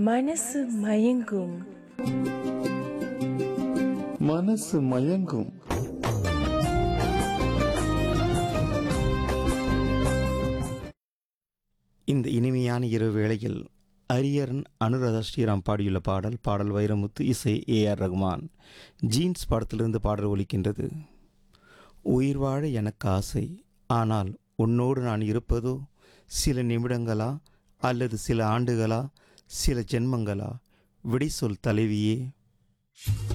மனசு மயங்கும் மனசு மயங்கும் இந்த இனிமையான இரவு வேளையில் அரியரன் அனுராதா ஸ்ரீராம் பாடியுள்ள பாடல் பாடல் வைரமுத்து இசை ஏ ஆர் ரகுமான் ஜீன்ஸ் படத்திலிருந்து பாடல் ஒலிக்கின்றது உயிர் வாழ எனக்கு ஆசை ஆனால் உன்னோடு நான் இருப்பதோ சில நிமிடங்களா அல்லது சில ஆண்டுகளா சில ஜென்மங்களா விடை சொல் தலைவியே